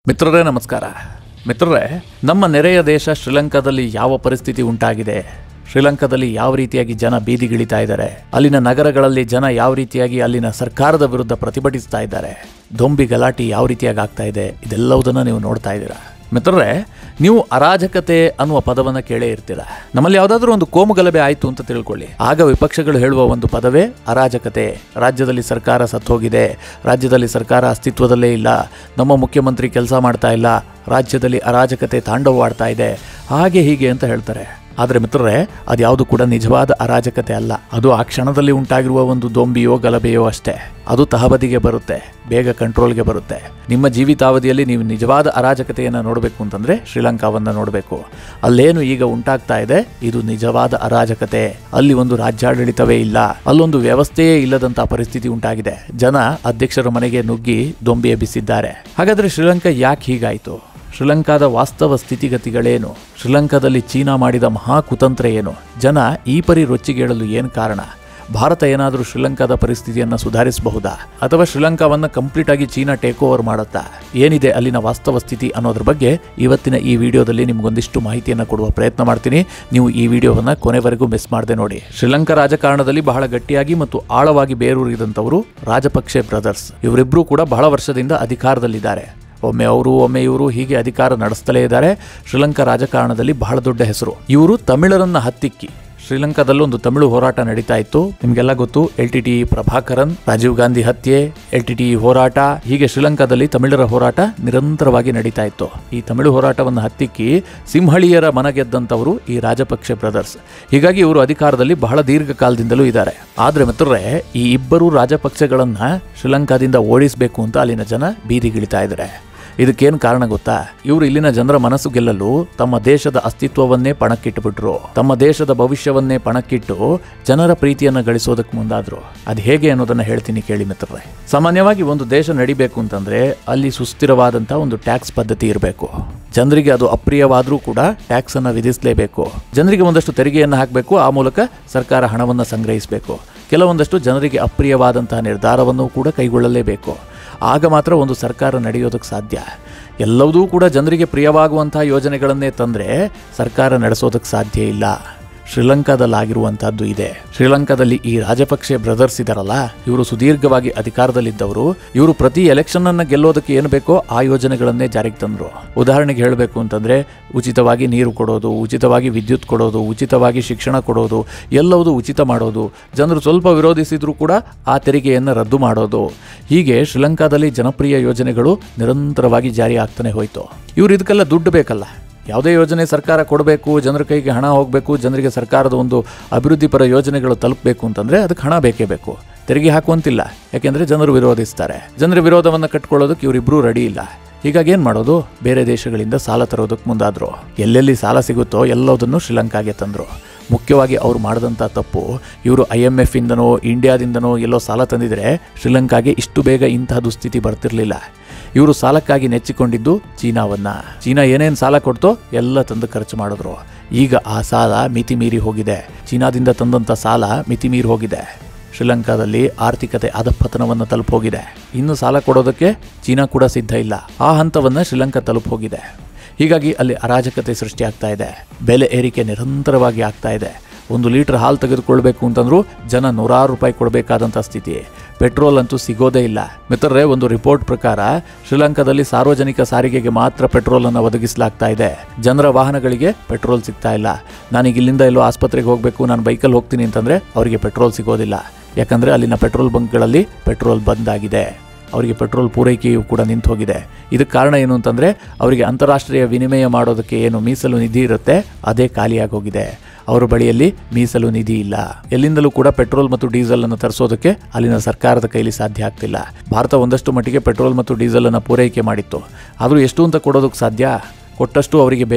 ಮಿತ್ರರೇ ನಮಸ್ಕಾರ ಮಿತ್ರರೇ ನಮ್ಮ ನೆರೆಯ ದೇಶ ಶ್ರೀಲಂಕಾದಲ್ಲಿ ಯಾವ ಪರಿಸ್ಥಿತಿ ಉಂಟಾಗಿದೆ ಶ್ರೀಲಂಕಾದಲ್ಲಿ ಯಾವ ರೀತಿಯಾಗಿ ಜನ ಬೀದಿಗಿಳಿತಾ ಇದ್ದಾರೆ ಅಲ್ಲಿನ ನಗರಗಳಲ್ಲಿ ಜನ ಯಾವ ರೀತಿಯಾಗಿ ಅಲ್ಲಿನ ಸರ್ಕಾರದ ವಿರುದ್ಧ ಪ್ರತಿಭಟಿಸ್ತಾ ಇದ್ದಾರೆ ದೊಂಬಿ ಗಲಾಟೆ ಯಾವ ರೀತಿಯಾಗಿ ಆಗ್ತಾ ಇದೆ ಇದೆಲ್ಲವುದನ್ನು ನೀವು ನೋಡ್ತಾ ಇದ್ದೀರಾ ಮಿತ್ರರೇ ನೀವು ಅರಾಜಕತೆ ಅನ್ನುವ ಪದವನ್ನ ಕೇಳೇ ಇರ್ತೀರ ನಮ್ಮಲ್ಲಿ ಯಾವುದಾದ್ರೂ ಒಂದು ಕೋಮು ಗಲಭೆ ಆಯಿತು ಅಂತ ತಿಳ್ಕೊಳ್ಳಿ ಆಗ ವಿಪಕ್ಷಗಳು ಹೇಳುವ ಒಂದು ಪದವೇ ಅರಾಜಕತೆ ರಾಜ್ಯದಲ್ಲಿ ಸರ್ಕಾರ ಸತ್ತೋಗಿದೆ ರಾಜ್ಯದಲ್ಲಿ ಸರ್ಕಾರ ಅಸ್ತಿತ್ವದಲ್ಲೇ ಇಲ್ಲ ನಮ್ಮ ಮುಖ್ಯಮಂತ್ರಿ ಕೆಲಸ ಮಾಡ್ತಾ ಇಲ್ಲ ರಾಜ್ಯದಲ್ಲಿ ಅರಾಜಕತೆ ತಾಂಡವವಾಡ್ತಾ ಇದೆ ಹಾಗೆ ಹೀಗೆ ಅಂತ ಹೇಳ್ತಾರೆ ಆದರೆ ಮಿತ್ರರೇ ಅದ್ಯಾವುದು ಕೂಡ ನಿಜವಾದ ಅರಾಜಕತೆ ಅಲ್ಲ ಅದು ಆ ಕ್ಷಣದಲ್ಲಿ ಉಂಟಾಗಿರುವ ಒಂದು ದೊಂಬಿಯೋ ಗಲಭೆಯೋ ಅಷ್ಟೇ ಅದು ತಹಬದಿಗೆ ಬರುತ್ತೆ ಬೇಗ ಕಂಟ್ರೋಲ್ಗೆ ಬರುತ್ತೆ ನಿಮ್ಮ ಜೀವಿತಾವಧಿಯಲ್ಲಿ ನೀವು ನಿಜವಾದ ಅರಾಜಕತೆಯನ್ನು ನೋಡಬೇಕು ಅಂತಂದ್ರೆ ಶ್ರೀಲಂಕಾವನ್ನ ನೋಡಬೇಕು ಅಲ್ಲೇನು ಈಗ ಉಂಟಾಗ್ತಾ ಇದೆ ಇದು ನಿಜವಾದ ಅರಾಜಕತೆ ಅಲ್ಲಿ ಒಂದು ರಾಜ್ಯಾಡಳಿತವೇ ಇಲ್ಲ ಅಲ್ಲೊಂದು ವ್ಯವಸ್ಥೆಯೇ ಇಲ್ಲದಂತಹ ಪರಿಸ್ಥಿತಿ ಉಂಟಾಗಿದೆ ಜನ ಅಧ್ಯಕ್ಷರ ಮನೆಗೆ ನುಗ್ಗಿ ದೊಂಬಿ ಎಬ್ಬಿಸಿದ್ದಾರೆ ಹಾಗಾದ್ರೆ ಶ್ರೀಲಂಕಾ ಯಾಕೆ ಹೀಗಾಯಿತು ಶ್ರೀಲಂಕಾದ ವಾಸ್ತವ ಸ್ಥಿತಿಗತಿಗಳೇನು ಶ್ರೀಲಂಕಾದಲ್ಲಿ ಚೀನಾ ಮಾಡಿದ ಮಹಾಕುತಂತ್ರ ಏನು ಜನ ಈ ಪರಿ ರೊಚ್ಚಿಗೇಳಲು ಏನು ಕಾರಣ ಭಾರತ ಏನಾದರೂ ಶ್ರೀಲಂಕಾದ ಪರಿಸ್ಥಿತಿಯನ್ನು ಸುಧಾರಿಸಬಹುದಾ ಅಥವಾ ಶ್ರೀಲಂಕಾವನ್ನ ಕಂಪ್ಲೀಟ್ ಆಗಿ ಚೀನಾ ಟೇಕ್ ಓವರ್ ಮಾಡುತ್ತಾ ಏನಿದೆ ಅಲ್ಲಿನ ವಾಸ್ತವ ಸ್ಥಿತಿ ಅನ್ನೋದ್ರ ಬಗ್ಗೆ ಇವತ್ತಿನ ಈ ವಿಡಿಯೋದಲ್ಲಿ ನಿಮಗೊಂದಿಷ್ಟು ಮಾಹಿತಿಯನ್ನು ಕೊಡುವ ಪ್ರಯತ್ನ ಮಾಡ್ತೀನಿ ನೀವು ಈ ವಿಡಿಯೋವನ್ನ ಕೊನೆವರೆಗೂ ಮಿಸ್ ಮಾಡದೆ ನೋಡಿ ಶ್ರೀಲಂಕಾ ರಾಜಕಾರಣದಲ್ಲಿ ಬಹಳ ಗಟ್ಟಿಯಾಗಿ ಮತ್ತು ಆಳವಾಗಿ ಬೇರೂರಿದಂಥವರು ರಾಜಪಕ್ಷೆ ಬ್ರದರ್ಸ್ ಇವರಿಬ್ಬರೂ ಕೂಡ ಬಹಳ ವರ್ಷದಿಂದ ಅಧಿಕಾರದಲ್ಲಿದ್ದಾರೆ ಒಮ್ಮೆ ಅವರು ಒಮ್ಮೆ ಇವರು ಹೀಗೆ ಅಧಿಕಾರ ನಡೆಸ್ತಲೇ ಇದ್ದಾರೆ ಶ್ರೀಲಂಕಾ ರಾಜಕಾರಣದಲ್ಲಿ ಬಹಳ ದೊಡ್ಡ ಹೆಸರು ಇವರು ತಮಿಳರನ್ನ ಹತ್ತಿಕ್ಕಿ ಶ್ರೀಲಂಕಾದಲ್ಲಿ ಒಂದು ತಮಿಳು ಹೋರಾಟ ನಡೀತಾ ಇತ್ತು ನಿಮಗೆಲ್ಲ ಗೊತ್ತು L T T Prabhakaran Rajiv Gandhi ಹತ್ಯೆ ಎಲ್ ಟಿ ಟಿ ಹೋರಾಟ ಹೀಗೆ ಶ್ರೀಲಂಕಾದಲ್ಲಿ ತಮಿಳರ ಹೋರಾಟ ನಿರಂತರವಾಗಿ ನಡೀತಾ ಇತ್ತು ಈ ತಮಿಳು ಹೋರಾಟವನ್ನು ಹತ್ತಿಕ್ಕಿ ಸಿಂಹಳಿಯರ ಮನಗೆದ್ದಂಥವರು ಈ ರಾಜಪಕ್ಷೆ ಬ್ರದರ್ಸ್ ಹೀಗಾಗಿ ಇವರು ಅಧಿಕಾರದಲ್ಲಿ ಬಹಳ ದೀರ್ಘಕಾಲದಿಂದಲೂ ಇದ್ದಾರೆ ಆದ್ರೆ ಮಿತ್ರರೇ ಈ ಇಬ್ಬರು ರಾಜಪಕ್ಷೆಗಳನ್ನ ಶ್ರೀಲಂಕಾದಿಂದ ಓಡಿಸಬೇಕು ಅಂತ ಅಲ್ಲಿನ ಜನ ಬೀದಿಗಿಳಿತಾ ಇದ್ದಾರೆ ಇದಕ್ಕೇನು ಕಾರಣ ಗೊತ್ತಾ ಇವರು ಇಲ್ಲಿನ ಜನರ ಮನಸ್ಸು ಗೆಲ್ಲಲು ತಮ್ಮ ದೇಶದ ಅಸ್ತಿತ್ವವನ್ನೇ ಪಣಕ್ಕಿಟ್ಟುಬಿಟ್ರು ತಮ್ಮ ದೇಶದ ಭವಿಷ್ಯವನ್ನೇ ಪಣಕ್ಕಿಟ್ಟು ಜನರ ಪ್ರೀತಿಯನ್ನು ಗಳಿಸೋದಕ್ಕೆ ಮುಂದಾದ್ರು ಅದು ಹೇಗೆ ಅನ್ನೋದನ್ನ ಹೇಳ್ತೀನಿ ಕೇಳಿ ಮಿತ್ರರೇ ಸಾಮಾನ್ಯವಾಗಿ ಒಂದು ದೇಶ ನಡಿಬೇಕು ಅಂತಂದ್ರೆ ಅಲ್ಲಿ ಸುಸ್ಥಿರವಾದಂತಹ ಒಂದು ಟ್ಯಾಕ್ಸ್ ಪದ್ಧತಿ ಇರಬೇಕು ಜನರಿಗೆ ಅದು ಅಪ್ರಿಯವಾದರೂ ಕೂಡ ಟ್ಯಾಕ್ಸ್ ಅನ್ನ ವಿಧಿಸಲೇಬೇಕು ಜನರಿಗೆ ಒಂದಷ್ಟು ತೆರಿಗೆಯನ್ನು ಹಾಕಬೇಕು ಆ ಮೂಲಕ ಸರ್ಕಾರ ಹಣವನ್ನು ಸಂಗ್ರಹಿಸಬೇಕು ಕೆಲವೊಂದಷ್ಟು ಜನರಿಗೆ ಅಪ್ರಿಯವಾದಂತಹ ನಿರ್ಧಾರವನ್ನು ಕೂಡ ಕೈಗೊಳ್ಳಲೇಬೇಕು ಆಗ ಮಾತ್ರ ಒಂದು ಸರ್ಕಾರ ನಡೆಯೋದಕ್ಕೆ ಸಾಧ್ಯ ಎಲ್ಲವೂ ಕೂಡ ಜನರಿಗೆ ಪ್ರಿಯವಾಗುವಂತಹ ಯೋಜನೆಗಳನ್ನೇ ತಂದರೆ ಸರ್ಕಾರ ನಡೆಸೋದಕ್ಕೆ ಸಾಧ್ಯ ಇಲ್ಲ ಶ್ರೀಲಂಕಾದಲ್ಲಾಗಿರುವಂತಹದ್ದು ಇದೆ ಶ್ರೀಲಂಕಾದಲ್ಲಿ ಈ ರಾಜಪಕ್ಷೆ ಬ್ರದರ್ಸ್ ಇದಾರಲ್ಲ ಇವರು ಸುದೀರ್ಘವಾಗಿ ಅಧಿಕಾರದಲ್ಲಿದ್ದವರು ಇವರು ಪ್ರತಿ ಎಲೆಕ್ಷನ್ ಅನ್ನ ಗೆಲ್ಲೋದಕ್ಕೆ ಏನು ಬೇಕೋ ಆ ಯೋಜನೆಗಳನ್ನೇ ಜಾರಿಗೆ ತಂದ್ರು ಉದಾಹರಣೆಗೆ ಹೇಳಬೇಕು ಅಂತಂದ್ರೆ ಉಚಿತವಾಗಿ ನೀರು ಕೊಡೋದು ಉಚಿತವಾಗಿ ವಿದ್ಯುತ್ ಕೊಡೋದು ಉಚಿತವಾಗಿ ಶಿಕ್ಷಣ ಕೊಡೋದು ಎಲ್ಲವುದು ಉಚಿತ ಮಾಡೋದು ಜನರು ಸ್ವಲ್ಪ ವಿರೋಧಿಸಿದ್ರು ಕೂಡ ಆ ತೆರಿಗೆಯನ್ನು ರದ್ದು ಮಾಡೋದು ಹೀಗೆ ಶ್ರೀಲಂಕಾದಲ್ಲಿ ಜನಪ್ರಿಯ ಯೋಜನೆಗಳು ನಿರಂತರವಾಗಿ ಜಾರಿ ಆಗ್ತಾನೆ ಹೋಯ್ತು ಇವರು ಇದಕ್ಕೆಲ್ಲ ದುಡ್ಡು ಬೇಕಲ್ಲ ಯಾವುದೇ ಯೋಜನೆ ಸರ್ಕಾರ ಕೊಡಬೇಕು ಜನರ ಕೈಗೆ ಹಣ ಹೋಗಬೇಕು ಜನರಿಗೆ ಸರ್ಕಾರದ ಒಂದು ಅಭಿವೃದ್ಧಿಪರ ಯೋಜನೆಗಳು ತಲುಪಬೇಕು ಅಂತಂದ್ರೆ ಅದಕ್ಕೆ ಹಣ ಬೇಕೇ ಬೇಕು ತೆರಿಗೆ ಹಾಕುವಂತಿಲ್ಲ ಯಾಕೆಂದ್ರೆ ಜನರು ವಿರೋಧಿಸ್ತಾರೆ ಜನರ ವಿರೋಧವನ್ನು ಕಟ್ಕೊಳ್ಳೋದಕ್ಕೆ ಇವರಿಬ್ಬರೂ ರೆಡಿ ಇಲ್ಲ ಹೀಗಾಗಿ ಏನು ಮಾಡೋದು ಬೇರೆ ದೇಶಗಳಿಂದ ಸಾಲ ತರೋದಕ್ಕೆ ಮುಂದಾದ್ರು ಎಲ್ಲೆಲ್ಲಿ ಸಾಲ ಸಿಗುತ್ತೋ ಎಲ್ಲದನ್ನು ಶ್ರೀಲಂಕಾಗೆ ತಂದರು ಮುಖ್ಯವಾಗಿ ಅವ್ರು ಮಾಡಿದಂಥ ತಪ್ಪು ಇವರು ಐ ಎಮ್ ಎಫ್ ಇಂದನೋ ಇಂಡಿಯಾದಿಂದನೋ ಎಲ್ಲೋ ಸಾಲ ತಂದಿದ್ರೆ ಶ್ರೀಲಂಕಾಗೆ ಇಷ್ಟು ಬೇಗ ಇಂತಹ ದುಸ್ಥಿತಿ ಬರ್ತಿರ್ಲಿಲ್ಲ ಇವರು ಸಾಲಕ್ಕಾಗಿ ನೆಚ್ಚಿಕೊಂಡಿದ್ದು ಚೀನಾವನ್ನ ಚೀನಾ ಏನೇನು ಸಾಲ ಕೊಡ್ತೋ ಎಲ್ಲ ತಂದು ಖರ್ಚು ಮಾಡಿದ್ರು ಈಗ ಆ ಸಾಲ ಮಿತಿ ಮೀರಿ ಹೋಗಿದೆ ಚೀನಾದಿಂದ ತಂದಂಥ ಸಾಲ ಮಿತಿ ಮೀರಿ ಹೋಗಿದೆ ಶ್ರೀಲಂಕಾದಲ್ಲಿ ಆರ್ಥಿಕತೆ ಅಧಪತನವನ್ನು ತಲುಪೋಗಿದೆ ಇನ್ನು ಸಾಲ ಕೊಡೋದಕ್ಕೆ ಚೀನಾ ಕೂಡ ಸಿದ್ಧ ಇಲ್ಲ ಆ ಹಂತವನ್ನು ಶ್ರೀಲಂಕಾ ತಲುಪೋಗಿದೆ ಹೀಗಾಗಿ ಅಲ್ಲಿ ಅರಾಜಕತೆ ಸೃಷ್ಟಿಯಾಗ್ತಾ ಇದೆ ಬೆಲೆ ಏರಿಕೆ ನಿರಂತರವಾಗಿ ಆಗ್ತಾ ಇದೆ ಒಂದು ಲೀಟರ್ ಹಾಲು ತೆಗೆದುಕೊಳ್ಬೇಕು ಅಂತಂದ್ರೂ ಜನ ನೂರಾರು ರೂಪಾಯಿ ಕೊಡಬೇಕಾದಂಥ ಸ್ಥಿತಿ ಪೆಟ್ರೋಲ್ ಅಂತೂ ಸಿಗೋದೇ ಇಲ್ಲ ಮಿತ್ರರೇ ಒಂದು ರಿಪೋರ್ಟ್ ಪ್ರಕಾರ ಶ್ರೀಲಂಕಾದಲ್ಲಿ ಸಾರ್ವಜನಿಕ ಸಾರಿಗೆಗೆ ಮಾತ್ರ ಪೆಟ್ರೋಲ್ ಅನ್ನು ಒದಗಿಸಲಾಗ್ತಾ ಇದೆ ಜನರ ವಾಹನಗಳಿಗೆ ಪೆಟ್ರೋಲ್ ಸಿಗ್ತಾ ಇಲ್ಲ ನಾನೀಗ ಇಲ್ಲಿಂದ ಎಲ್ಲೋ ಆಸ್ಪತ್ರೆಗೆ ಹೋಗಬೇಕು ನಾನು ಬೈಕಲ್ಲಿ ಹೋಗ್ತೀನಿ ಅಂತಂದ್ರೆ ಅವರಿಗೆ ಪೆಟ್ರೋಲ್ ಸಿಗೋದಿಲ್ಲ ಯಾಕಂದ್ರೆ ಅಲ್ಲಿನ ಪೆಟ್ರೋಲ್ ಬಂಕ್ಗಳಲ್ಲಿ ಪೆಟ್ರೋಲ್ ಬಂದ್ ಆಗಿದೆ ಅವರಿಗೆ ಪೆಟ್ರೋಲ್ ಪೂರೈಕೆಯೂ ಕೂಡ ನಿಂತು ಹೋಗಿದೆ ಇದಕ್ಕೆ ಕಾರಣ ಏನು ಅಂತಂದ್ರೆ ಅವರಿಗೆ ಅಂತಾರಾಷ್ಟ್ರೀಯ ವಿನಿಮಯ ಮಾಡೋದಕ್ಕೆ ಏನು ಮೀಸಲು ನಿಧಿ ಇರುತ್ತೆ ಅದೇ ಖಾಲಿಯಾಗಿ ಹೋಗಿದೆ ಅವರ ಬಳಿಯಲ್ಲಿ ಮೀಸಲು ನಿಧಿ ಇಲ್ಲ ಎಲ್ಲಿಂದಲೂ ಕೂಡ ಪೆಟ್ರೋಲ್ ಮತ್ತು ಡೀಸೆಲ್ ಅನ್ನು ತರಿಸೋದಕ್ಕೆ ಅಲ್ಲಿನ ಸರ್ಕಾರದ ಕೈಲಿ ಸಾಧ್ಯ ಆಗ್ತಿಲ್ಲ ಭಾರತ ಒಂದಷ್ಟು ಮಟ್ಟಿಗೆ ಪೆಟ್ರೋಲ್ ಮತ್ತು ಡೀಸೆಲ್ ಅನ್ನು ಪೂರೈಕೆ ಮಾಡಿತ್ತು ಆದರೂ ಎಷ್ಟು ಅಂತ ಕೊಡೋದಕ್ಕೆ ಸಾಧ್ಯ ಕೊಟ್ಟಷ್ಟು ಅವರಿಗೆ ಬೇಕು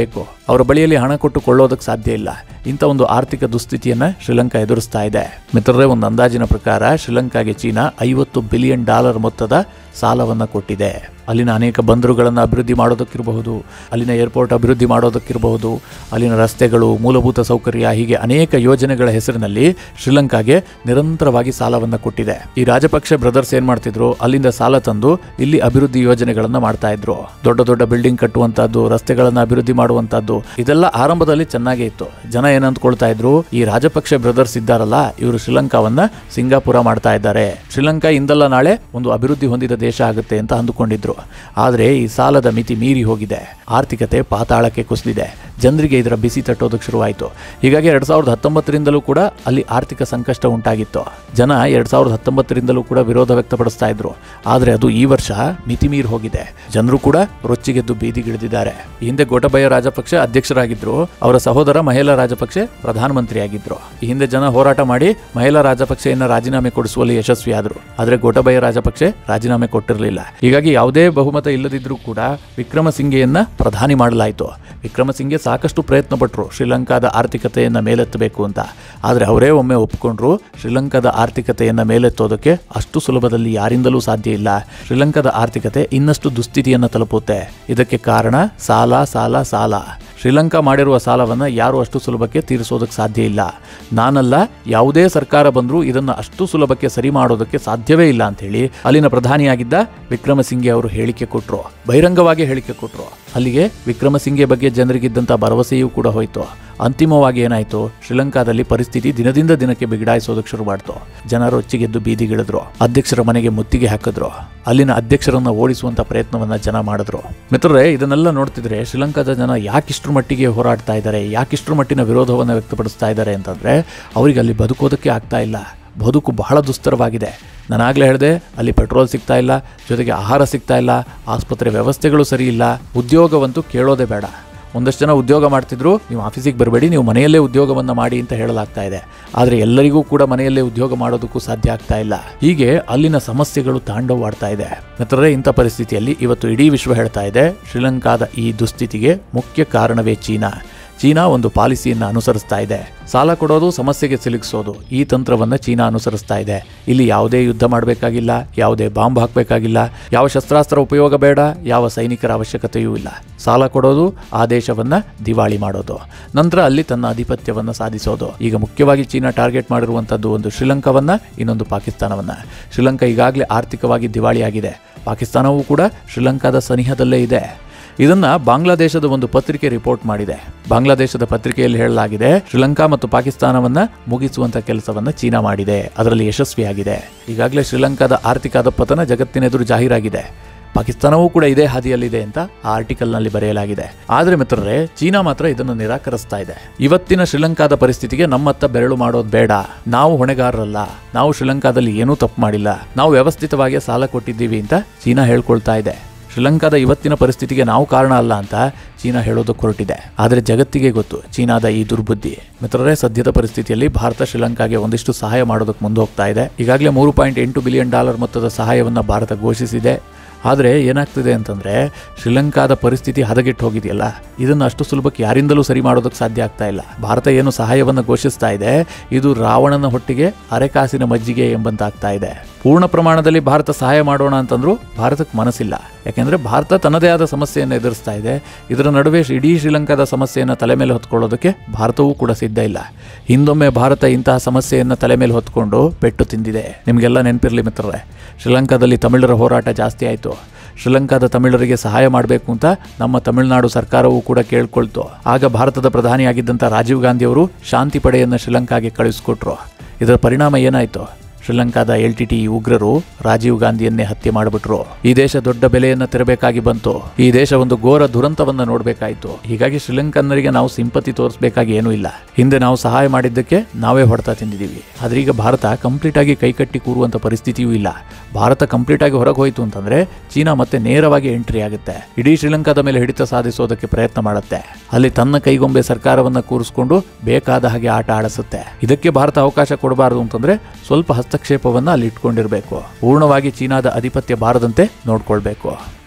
ಅವರ ಬಳಿಯಲ್ಲಿ ಹಣ ಕೊಟ್ಟು ಕೊಳ್ಳೋದಕ್ಕೆ ಸಾಧ್ಯ ಇಲ್ಲ ಇಂಥ ಒಂದು ಆರ್ಥಿಕ ದುಸ್ಥಿತಿಯನ್ನ ಶ್ರೀಲಂಕಾ ಎದುರಿಸ್ತಾ ಇದೆ ಮಿತ್ರರೇ ಒಂದು ಅಂದಾಜಿನ ಪ್ರಕಾರ ಶ್ರೀಲಂಕಾಗೆ ಚೀನಾ ಐವತ್ತು ಬಿಲಿಯನ್ ಡಾಲರ್ ಮೊತ್ತದ ಸಾಲವನ್ನು ಕೊಟ್ಟಿದೆ ಅಲ್ಲಿನ ಅನೇಕ ಬಂದರುಗಳನ್ನು ಅಭಿವೃದ್ಧಿ ಮಾಡೋದಕ್ಕಿರಬಹುದು ಅಲ್ಲಿನ ಏರ್ಪೋರ್ಟ್ ಅಭಿವೃದ್ಧಿ ಮಾಡೋದಕ್ಕಿರಬಹುದು ಅಲ್ಲಿನ ರಸ್ತೆಗಳು ಮೂಲಭೂತ ಸೌಕರ್ಯ ಹೀಗೆ ಅನೇಕ ಯೋಜನೆಗಳ ಹೆಸರಿನಲ್ಲಿ ಶ್ರೀಲಂಕಾಗೆ ನಿರಂತರವಾಗಿ ಸಾಲವನ್ನು ಕೊಟ್ಟಿದೆ ಈ ರಾಜಪಕ್ಷೆ ಬ್ರದರ್ಸ್ ಏನ್ ಮಾಡ್ತಿದ್ರು ಅಲ್ಲಿಂದ ಸಾಲ ತಂದು ಇಲ್ಲಿ ಅಭಿವೃದ್ಧಿ ಯೋಜನೆಗಳನ್ನ ಮಾಡ್ತಾ ಇದ್ರು ದೊಡ್ಡ ದೊಡ್ಡ ಬಿಲ್ಡಿಂಗ್ ಕಟ್ಟುವಂತದ್ದು ರಸ್ತೆಗಳನ್ನ ಅಭಿವೃದ್ಧಿ ಮಾಡುವಂತದ್ದು ಇದೆಲ್ಲ ಆರಂಭದಲ್ಲಿ ಚೆನ್ನಾಗೇ ಇತ್ತು ಜನ ಏನ್ ಅಂದ್ಕೊಳ್ತಾ ಇದ್ರು ಈ ರಾಜಪಕ್ಷೆ ಬ್ರದರ್ಸ್ ಇದ್ದಾರಲ್ಲ ಇವರು ಶ್ರೀಲಂಕಾವನ್ನ ಸಿಂಗಾಪುರ ಮಾಡ್ತಾ ಇದ್ದಾರೆ ಶ್ರೀಲಂಕಾ ಇಂದಲ್ಲ ನಾಳೆ ಒಂದು ಅಭಿವೃದ್ಧಿ ಹೊಂದಿದ ದೇಶ ಆಗುತ್ತೆ ಅಂತ ಅಂದುಕೊಂಡಿದ್ರು ಆದರೆ ಈ ಸಾಲದ ಮಿತಿ ಮೀರಿ ಹೋಗಿದೆ ಆರ್ಥಿಕತೆ ಪಾತಾಳಕ್ಕೆ ಕುಸಿದಿದೆ ಜನರಿಗೆ ಇದರ ಬಿಸಿ ತಟ್ಟೋದಕ್ಕೆ ಶುರುವಾಯಿತು ಹೀಗಾಗಿ ಎರಡ್ ಸಾವಿರದ ಹತ್ತೊಂಬತ್ತರಿಂದಲೂ ಕೂಡ ಅಲ್ಲಿ ಆರ್ಥಿಕ ಸಂಕಷ್ಟ ಉಂಟಾಗಿತ್ತು ಜನ ಎರಡ್ ಸಾವಿರದ ಹತ್ತೊಂಬತ್ತರಿಂದಲೂ ಕೂಡ ವಿರೋಧ ವ್ಯಕ್ತಪಡಿಸ್ತಾ ಇದ್ರು ಆದರೆ ಅದು ಈ ವರ್ಷ ಮಿತಿ ಮೀರಿ ಹೋಗಿದೆ ಜನರು ಕೂಡ ರೊಚ್ಚಿಗೆದ್ದು ಬೀದಿಗಿಳಿದಿದ್ದಾರೆ ಈ ಹಿಂದೆ ಗೋಟಬಯ ರಾಜಪಕ್ಷೆ ಅಧ್ಯಕ್ಷರಾಗಿದ್ರು ಅವರ ಸಹೋದರ ಮಹಿಳಾ ರಾಜಪಕ್ಷೆ ಪ್ರಧಾನಮಂತ್ರಿಯಾಗಿದ್ರು ಈ ಹಿಂದೆ ಜನ ಹೋರಾಟ ಮಾಡಿ ಮಹಿಳಾ ರಾಜಪಕ್ಷೆಯನ್ನ ರಾಜೀನಾಮೆ ಕೊಡಿಸುವಲ್ಲಿ ಯಶಸ್ವಿಯಾದರು ಆದರೆ ಗೋಟಬಯ ರಾಜಪಕ್ಷೆ ರಾಜೀನಾಮೆ ಕೊಟ್ಟಿರಲಿಲ್ಲ ಹೀಗಾಗಿ ಯಾವುದೇ ಬಹುಮತ ಇಲ್ಲದಿದ್ರೂ ಕೂಡ ವಿಕ್ರಮಸಿಂಘೆಯನ್ನ ಪ್ರಧಾನಿ ಮಾಡಲಾಯಿತು ವಿಕ್ರಮಸಿಂಘೆ ಸಾಕಷ್ಟು ಪ್ರಯತ್ನ ಪಟ್ಟರು ಶ್ರೀಲಂಕಾದ ಆರ್ಥಿಕತೆಯನ್ನ ಮೇಲೆತ್ತಬೇಕು ಅಂತ ಆದರೆ ಅವರೇ ಒಮ್ಮೆ ಒಪ್ಕೊಂಡ್ರು ಶ್ರೀಲಂಕಾದ ಆರ್ಥಿಕತೆಯನ್ನ ಮೇಲೆತ್ತೋದಕ್ಕೆ ಅಷ್ಟು ಸುಲಭದಲ್ಲಿ ಯಾರಿಂದಲೂ ಸಾಧ್ಯ ಇಲ್ಲ ಶ್ರೀಲಂಕಾದ ಆರ್ಥಿಕತೆ ಇನ್ನಷ್ಟು ದುಸ್ಥಿತಿಯನ್ನು ತಲುಪುತ್ತೆ ಇದಕ್ಕೆ ಕಾರಣ ಸಾಲ ಸಾಲ ಸಾಲ ಶ್ರೀಲಂಕಾ ಮಾಡಿರುವ ಸಾಲವನ್ನು ಯಾರು ಅಷ್ಟು ಸುಲಭಕ್ಕೆ ತೀರಿಸೋದಕ್ಕೆ ಸಾಧ್ಯ ಇಲ್ಲ ನಾನಲ್ಲ ಯಾವುದೇ ಸರ್ಕಾರ ಬಂದರೂ ಇದನ್ನು ಅಷ್ಟು ಸುಲಭಕ್ಕೆ ಸರಿ ಮಾಡೋದಕ್ಕೆ ಸಾಧ್ಯವೇ ಇಲ್ಲ ಅಂತ ಹೇಳಿ ಅಲ್ಲಿನ ಪ್ರಧಾನಿಯಾಗಿದ್ದ ವಿಕ್ರಮಸಿಂಘೆ ಅವರು ಹೇಳಿಕೆ ಕೊಟ್ಟರು ಬಹಿರಂಗವಾಗಿ ಹೇಳಿಕೆ ಕೊಟ್ಟರು ಅಲ್ಲಿಗೆ ವಿಕ್ರಮಸಿಂಘೆ ಬಗ್ಗೆ ಜನರಿಗಿದ್ದಂಥ ಭರವಸೆಯೂ ಕೂಡ ಹೋಯಿತು ಅಂತಿಮವಾಗಿ ಏನಾಯಿತು ಶ್ರೀಲಂಕಾದಲ್ಲಿ ಪರಿಸ್ಥಿತಿ ದಿನದಿಂದ ದಿನಕ್ಕೆ ಬಿಗಡಾಯಿಸೋದಕ್ಕೆ ಶುರು ಮಾಡ್ತು ಜನರು ರೊಚ್ಚಿಗೆದ್ದು ಬೀದಿಗಿಳಿದ್ರು ಅಧ್ಯಕ್ಷರ ಮನೆಗೆ ಮುತ್ತಿಗೆ ಹಾಕಿದ್ರು ಅಲ್ಲಿನ ಅಧ್ಯಕ್ಷರನ್ನ ಓಡಿಸುವಂತ ಪ್ರಯತ್ನವನ್ನ ಜನ ಮಾಡಿದ್ರು ಮಿತ್ರರೇ ಇದನ್ನೆಲ್ಲ ನೋಡ್ತಿದ್ರೆ ಶ್ರೀಲಂಕಾದ ಜನ ಯಾಕಿಷ್ಟ್ರ ಮಟ್ಟಿಗೆ ಹೋರಾಡ್ತಾ ಇದ್ದಾರೆ ಯಾಕಿಷ್ಟ್ರ ಮಟ್ಟಿನ ವಿರೋಧವನ್ನು ವ್ಯಕ್ತಪಡಿಸ್ತಾ ಇದ್ದಾರೆ ಅಂತಂದ್ರೆ ಅವರಿಗೆ ಅಲ್ಲಿ ಬದುಕೋದಕ್ಕೆ ಆಗ್ತಾ ಇಲ್ಲ ಬದುಕು ಬಹಳ ದುಸ್ತರವಾಗಿದೆ ನಾನಾಗಲೇ ಹೇಳಿದೆ ಅಲ್ಲಿ ಪೆಟ್ರೋಲ್ ಸಿಗ್ತಾ ಇಲ್ಲ ಜೊತೆಗೆ ಆಹಾರ ಸಿಗ್ತಾ ಇಲ್ಲ ಆಸ್ಪತ್ರೆ ವ್ಯವಸ್ಥೆಗಳು ಸರಿ ಇಲ್ಲ ಉದ್ಯೋಗವಂತೂ ಕೇಳೋದೇ ಬೇಡ ಒಂದಷ್ಟು ಜನ ಉದ್ಯೋಗ ಮಾಡ್ತಿದ್ರು ನೀವು ಆಫೀಸಿಗೆ ಬರಬೇಡಿ ನೀವು ಮನೆಯಲ್ಲೇ ಉದ್ಯೋಗವನ್ನು ಮಾಡಿ ಅಂತ ಹೇಳಲಾಗ್ತಾ ಇದೆ ಆದರೆ ಎಲ್ಲರಿಗೂ ಕೂಡ ಮನೆಯಲ್ಲೇ ಉದ್ಯೋಗ ಮಾಡೋದಕ್ಕೂ ಸಾಧ್ಯ ಆಗ್ತಾ ಇಲ್ಲ ಹೀಗೆ ಅಲ್ಲಿನ ಸಮಸ್ಯೆಗಳು ತಾಂಡವವಾಡ್ತಾ ಇದೆ ಮಿತ್ರರೇ ಇಂಥ ಪರಿಸ್ಥಿತಿಯಲ್ಲಿ ಇವತ್ತು ಇಡೀ ವಿಶ್ವ ಹೇಳ್ತಾ ಇದೆ ಶ್ರೀಲಂಕಾದ ಈ ದುಸ್ಥಿತಿಗೆ ಮುಖ್ಯ ಕಾರಣವೇ ಚೀನಾ ಚೀನಾ ಒಂದು ಪಾಲಿಸಿಯನ್ನು ಅನುಸರಿಸ್ತಾ ಇದೆ ಸಾಲ ಕೊಡೋದು ಸಮಸ್ಯೆಗೆ ಸಿಲುಕಿಸೋದು ಈ ತಂತ್ರವನ್ನು ಚೀನಾ ಅನುಸರಿಸ್ತಾ ಇದೆ ಇಲ್ಲಿ ಯಾವುದೇ ಯುದ್ಧ ಮಾಡಬೇಕಾಗಿಲ್ಲ ಯಾವುದೇ ಬಾಂಬ್ ಹಾಕಬೇಕಾಗಿಲ್ಲ ಯಾವ ಶಸ್ತ್ರಾಸ್ತ್ರ ಉಪಯೋಗ ಬೇಡ ಯಾವ ಸೈನಿಕರ ಅವಶ್ಯಕತೆಯೂ ಇಲ್ಲ ಸಾಲ ಕೊಡೋದು ಆ ದೇಶವನ್ನು ದಿವಾಳಿ ಮಾಡೋದು ನಂತರ ಅಲ್ಲಿ ತನ್ನ ಆಧಿಪತ್ಯವನ್ನು ಸಾಧಿಸೋದು ಈಗ ಮುಖ್ಯವಾಗಿ ಚೀನಾ ಟಾರ್ಗೆಟ್ ಮಾಡಿರುವಂಥದ್ದು ಒಂದು ಶ್ರೀಲಂಕಾವನ್ನ ಇನ್ನೊಂದು ಪಾಕಿಸ್ತಾನವನ್ನ ಶ್ರೀಲಂಕಾ ಈಗಾಗಲೇ ಆರ್ಥಿಕವಾಗಿ ದಿವಾಳಿಯಾಗಿದೆ ಪಾಕಿಸ್ತಾನವೂ ಕೂಡ ಶ್ರೀಲಂಕಾದ ಸನಿಹದಲ್ಲೇ ಇದೆ ಇದನ್ನ ಬಾಂಗ್ಲಾದೇಶದ ಒಂದು ಪತ್ರಿಕೆ ರಿಪೋರ್ಟ್ ಮಾಡಿದೆ ಬಾಂಗ್ಲಾದೇಶದ ಪತ್ರಿಕೆಯಲ್ಲಿ ಹೇಳಲಾಗಿದೆ ಶ್ರೀಲಂಕಾ ಮತ್ತು ಪಾಕಿಸ್ತಾನವನ್ನ ಮುಗಿಸುವಂತ ಕೆಲಸವನ್ನ ಚೀನಾ ಮಾಡಿದೆ ಅದರಲ್ಲಿ ಯಶಸ್ವಿಯಾಗಿದೆ ಈಗಾಗಲೇ ಶ್ರೀಲಂಕಾದ ಆರ್ಥಿಕ ಅಧಪತನ ಜಗತ್ತಿನೆದುರು ಜಾಹೀರಾಗಿದೆ ಪಾಕಿಸ್ತಾನವೂ ಕೂಡ ಇದೇ ಹಾದಿಯಲ್ಲಿದೆ ಅಂತ ಆ ಆರ್ಟಿಕಲ್ನಲ್ಲಿ ಬರೆಯಲಾಗಿದೆ ಆದರೆ ಮಿತ್ರರೇ ಚೀನಾ ಮಾತ್ರ ಇದನ್ನು ನಿರಾಕರಿಸ್ತಾ ಇದೆ ಇವತ್ತಿನ ಶ್ರೀಲಂಕಾದ ಪರಿಸ್ಥಿತಿಗೆ ನಮ್ಮತ್ತ ಬೆರಳು ಮಾಡೋದು ಬೇಡ ನಾವು ಹೊಣೆಗಾರರಲ್ಲ ನಾವು ಶ್ರೀಲಂಕಾದಲ್ಲಿ ಏನೂ ತಪ್ಪು ಮಾಡಿಲ್ಲ ನಾವು ವ್ಯವಸ್ಥಿತವಾಗಿ ಸಾಲ ಕೊಟ್ಟಿದ್ದೀವಿ ಅಂತ ಚೀನಾ ಹೇಳ್ಕೊಳ್ತಾ ಇದೆ ಶ್ರೀಲಂಕಾದ ಇವತ್ತಿನ ಪರಿಸ್ಥಿತಿಗೆ ನಾವು ಕಾರಣ ಅಲ್ಲ ಅಂತ ಚೀನಾ ಹೇಳೋದಕ್ಕೆ ಹೊರಟಿದೆ ಆದರೆ ಜಗತ್ತಿಗೆ ಗೊತ್ತು ಚೀನಾದ ಈ ದುರ್ಬುದ್ಧಿ ಮಿತ್ರರೇ ಸದ್ಯದ ಪರಿಸ್ಥಿತಿಯಲ್ಲಿ ಭಾರತ ಶ್ರೀಲಂಕಾಗೆ ಒಂದಿಷ್ಟು ಸಹಾಯ ಮಾಡೋದಕ್ಕೆ ಮುಂದೆ ಹೋಗ್ತಾ ಇದೆ ಈಗಾಗಲೇ ಮೂರು ಪಾಯಿಂಟ್ ಎಂಟು ಬಿಲಿಯನ್ ಡಾಲರ್ ಮೊತ್ತದ ಸಹಾಯವನ್ನು ಭಾರತ ಘೋಷಿಸಿದೆ ಆದರೆ ಏನಾಗ್ತಿದೆ ಅಂತಂದರೆ ಶ್ರೀಲಂಕಾದ ಪರಿಸ್ಥಿತಿ ಹದಗೆಟ್ಟು ಹೋಗಿದೆಯಲ್ಲ ಇದನ್ನು ಅಷ್ಟು ಸುಲಭಕ್ಕೆ ಯಾರಿಂದಲೂ ಸರಿ ಮಾಡೋದಕ್ಕೆ ಸಾಧ್ಯ ಆಗ್ತಾ ಇಲ್ಲ ಭಾರತ ಏನು ಸಹಾಯವನ್ನು ಘೋಷಿಸ್ತಾ ಇದೆ ಇದು ರಾವಣನ ಹೊಟ್ಟಿಗೆ ಅರೆಕಾಸಿನ ಮಜ್ಜಿಗೆ ಎಂಬಂತಾಗ್ತಾ ಇದೆ ಪೂರ್ಣ ಪ್ರಮಾಣದಲ್ಲಿ ಭಾರತ ಸಹಾಯ ಮಾಡೋಣ ಅಂತಂದ್ರೂ ಭಾರತಕ್ಕೆ ಮನಸ್ಸಿಲ್ಲ ಯಾಕೆಂದರೆ ಭಾರತ ತನ್ನದೇ ಆದ ಸಮಸ್ಯೆಯನ್ನು ಎದುರಿಸ್ತಾ ಇದೆ ಇದರ ನಡುವೆ ಇಡೀ ಶ್ರೀಲಂಕಾದ ಸಮಸ್ಯೆಯನ್ನು ತಲೆ ಮೇಲೆ ಹೊತ್ಕೊಳ್ಳೋದಕ್ಕೆ ಭಾರತವೂ ಕೂಡ ಸಿದ್ಧ ಇಲ್ಲ ಹಿಂದೊಮ್ಮೆ ಭಾರತ ಇಂತಹ ಸಮಸ್ಯೆಯನ್ನು ತಲೆ ಮೇಲೆ ಹೊತ್ಕೊಂಡು ಪೆಟ್ಟು ತಿಂದಿದೆ ನಿಮಗೆಲ್ಲ ನೆನಪಿರಲಿ ಮಿತ್ರರೇ ಶ್ರೀಲಂಕಾದಲ್ಲಿ ತಮಿಳರ ಹೋರಾಟ ಜಾಸ್ತಿ ಆಯಿತು ಶ್ರೀಲಂಕಾದ ತಮಿಳರಿಗೆ ಸಹಾಯ ಮಾಡಬೇಕು ಅಂತ ನಮ್ಮ ತಮಿಳುನಾಡು ಸರ್ಕಾರವೂ ಕೂಡ ಕೇಳ್ಕೊಳ್ತು ಆಗ ಭಾರತದ ಪ್ರಧಾನಿಯಾಗಿದ್ದಂಥ ರಾಜೀವ್ ಗಾಂಧಿ ಅವರು ಶಾಂತಿ ಪಡೆಯನ್ನು ಶ್ರೀಲಂಕಾಗೆ ಕಳಿಸ್ಕೊಟ್ರು ಇದರ ಪರಿಣಾಮ ಏನಾಯಿತು ಶ್ರೀಲಂಕಾದ ಎಲ್ ಟಿ ಟಿ ಉಗ್ರರು ರಾಜೀವ್ ಗಾಂಧಿಯನ್ನೇ ಹತ್ಯೆ ಮಾಡಿಬಿಟ್ರು ಈ ದೇಶ ದೊಡ್ಡ ಬೆಲೆಯನ್ನ ತೆರಬೇಕಾಗಿ ಬಂತು ಈ ದೇಶ ಒಂದು ಘೋರ ದುರಂತವನ್ನ ನೋಡಬೇಕಾಯಿತು ಹೀಗಾಗಿ ಶ್ರೀಲಂಕನ್ನರಿಗೆ ನಾವು ಸಿಂಪತಿ ತೋರಿಸಬೇಕಾಗಿ ಏನೂ ಇಲ್ಲ ಹಿಂದೆ ನಾವು ಸಹಾಯ ಮಾಡಿದ್ದಕ್ಕೆ ನಾವೇ ಹೊಡೆತ ತಿಂದಿದ್ದೀವಿ ಆದ್ರೆ ಈಗ ಭಾರತ ಕಂಪ್ಲೀಟ್ ಆಗಿ ಕೈಕಟ್ಟಿ ಕೂರುವಂತ ಪರಿಸ್ಥಿತಿಯೂ ಇಲ್ಲ ಭಾರತ ಕಂಪ್ಲೀಟ್ ಆಗಿ ಹೊರಗೆ ಹೋಯಿತು ಅಂತಂದ್ರೆ ಚೀನಾ ಮತ್ತೆ ನೇರವಾಗಿ ಎಂಟ್ರಿ ಆಗುತ್ತೆ ಇಡೀ ಶ್ರೀಲಂಕಾದ ಮೇಲೆ ಹಿಡಿತ ಸಾಧಿಸೋದಕ್ಕೆ ಪ್ರಯತ್ನ ಮಾಡುತ್ತೆ ಅಲ್ಲಿ ತನ್ನ ಕೈಗೊಂಬೆ ಸರ್ಕಾರವನ್ನ ಕೂರಿಸ್ಕೊಂಡು ಬೇಕಾದ ಹಾಗೆ ಆಟ ಆಡಿಸುತ್ತೆ ಇದಕ್ಕೆ ಭಾರತ ಅವಕಾಶ ಕೊಡಬಾರದು ಅಂತಂದ್ರೆ ಸ್ವಲ್ಪ ಹಸ್ತಕ್ಷೇಪವನ್ನ ಅಲ್ಲಿ ಇಟ್ಕೊಂಡಿರಬೇಕು ಪೂರ್ಣವಾಗಿ ಚೀನಾದ ಅಧಿಪತ್ಯ ಬಾರದಂತೆ ನೋಡ್ಕೊಳ್ಬೇಕು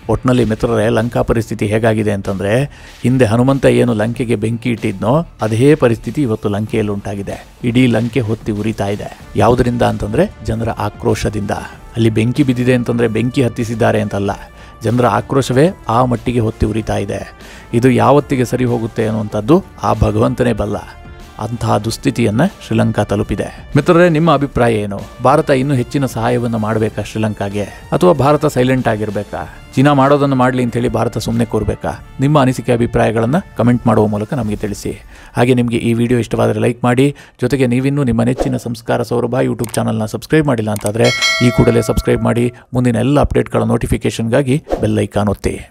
ಒಟ್ನಲ್ಲಿ ಮಿತ್ರರೇ ಲಂಕಾ ಪರಿಸ್ಥಿತಿ ಹೇಗಾಗಿದೆ ಅಂತಂದ್ರೆ ಹಿಂದೆ ಹನುಮಂತ ಏನು ಲಂಕೆಗೆ ಬೆಂಕಿ ಇಟ್ಟಿದ್ನೋ ಅದೇ ಪರಿಸ್ಥಿತಿ ಇವತ್ತು ಲಂಕೆಯಲ್ಲಿ ಉಂಟಾಗಿದೆ ಇಡೀ ಲಂಕೆ ಹೊತ್ತಿ ಉರಿತಾ ಇದೆ ಯಾವುದರಿಂದ ಅಂತಂದ್ರೆ ಜನರ ಆಕ್ರೋಶದಿಂದ ಅಲ್ಲಿ ಬೆಂಕಿ ಬಿದ್ದಿದೆ ಅಂತಂದ್ರೆ ಬೆಂಕಿ ಹತ್ತಿಸಿದ್ದಾರೆ ಅಂತಲ್ಲ ಜನರ ಆಕ್ರೋಶವೇ ಆ ಮಟ್ಟಿಗೆ ಹೊತ್ತಿ ಉರಿತಾ ಇದೆ ಇದು ಯಾವತ್ತಿಗೆ ಸರಿ ಹೋಗುತ್ತೆ ಅನ್ನುವಂಥದ್ದು ಆ ಭಗವಂತನೇ ಬಲ್ಲ ಅಂತಹ ದುಸ್ಥಿತಿಯನ್ನ ಶ್ರೀಲಂಕಾ ತಲುಪಿದೆ ಮಿತ್ರರೇ ನಿಮ್ಮ ಅಭಿಪ್ರಾಯ ಏನು ಭಾರತ ಇನ್ನೂ ಹೆಚ್ಚಿನ ಸಹಾಯವನ್ನು ಮಾಡಬೇಕಾ ಶ್ರೀಲಂಕಾಗೆ ಅಥವಾ ಭಾರತ ಸೈಲೆಂಟ್ ಆಗಿರ್ಬೇಕಾ ಚೀನಾ ಮಾಡೋದನ್ನು ಮಾಡಲಿ ಅಂತೇಳಿ ಭಾರತ ಸುಮ್ಮನೆ ಕೂರ್ಬೇಕಾ ನಿಮ್ಮ ಅನಿಸಿಕೆ ಅಭಿಪ್ರಾಯಗಳನ್ನು ಕಮೆಂಟ್ ಮಾಡುವ ಮೂಲಕ ನಮಗೆ ತಿಳಿಸಿ ಹಾಗೆ ನಿಮಗೆ ಈ ವಿಡಿಯೋ ಇಷ್ಟವಾದರೆ ಲೈಕ್ ಮಾಡಿ ಜೊತೆಗೆ ನೀವಿನ್ನೂ ನಿಮ್ಮ ನೆಚ್ಚಿನ ಸಂಸ್ಕಾರ ಸೌರಭ ಯೂಟ್ಯೂಬ್ ಚಾನಲ್ನ ಸಬ್ಸ್ಕ್ರೈಬ್ ಮಾಡಿಲ್ಲ ಅಂತಾದರೆ ಈ ಕೂಡಲೇ ಸಬ್ಸ್ಕ್ರೈಬ್ ಮಾಡಿ ಮುಂದಿನ ಎಲ್ಲ ಅಪ್ಡೇಟ್ಗಳ ನೋಟಿಫಿಕೇಷನ್ಗಾಗಿ ಬೆಲ್ ಐಕಾನ್ ಒತ್ತಿ